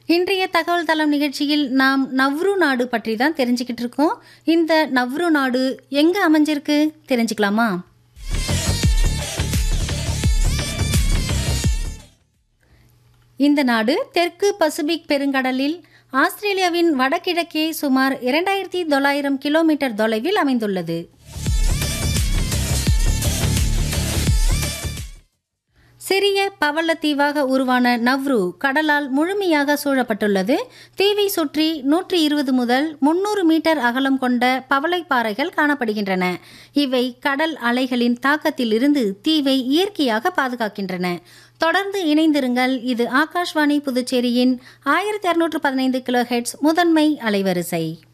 இன்றைய தகவல் தளம் நிகழ்ச்சியில் நாம் நவ்ரு நாடு பற்றி தான் தெரிஞ்சுக்கிட்டு இருக்கோம் இந்த நவ்ரு நாடு எங்க அமைஞ்சிருக்கு தெரிஞ்சுக்கலாமா இந்த நாடு தெற்கு பசிபிக் பெருங்கடலில் ஆஸ்திரேலியாவின் வடகிழக்கே சுமார் இரண்டாயிரத்தி தொள்ளாயிரம் கிலோமீட்டர் தொலைவில் அமைந்துள்ளது சிறிய பவளத்தீவாக உருவான நவ்ரு கடலால் முழுமையாக சூழப்பட்டுள்ளது தீவை சுற்றி நூற்றி இருபது முதல் முன்னூறு மீட்டர் அகலம் கொண்ட பவளைப்பாறைகள் காணப்படுகின்றன இவை கடல் அலைகளின் தாக்கத்திலிருந்து தீவை இயற்கையாக பாதுகாக்கின்றன தொடர்ந்து இணைந்திருங்கள் இது ஆகாஷ்வாணி புதுச்சேரியின் ஆயிரத்தி அறுநூற்று பதினைந்து கிலோ ஹெட்ஸ் முதன்மை அலைவரிசை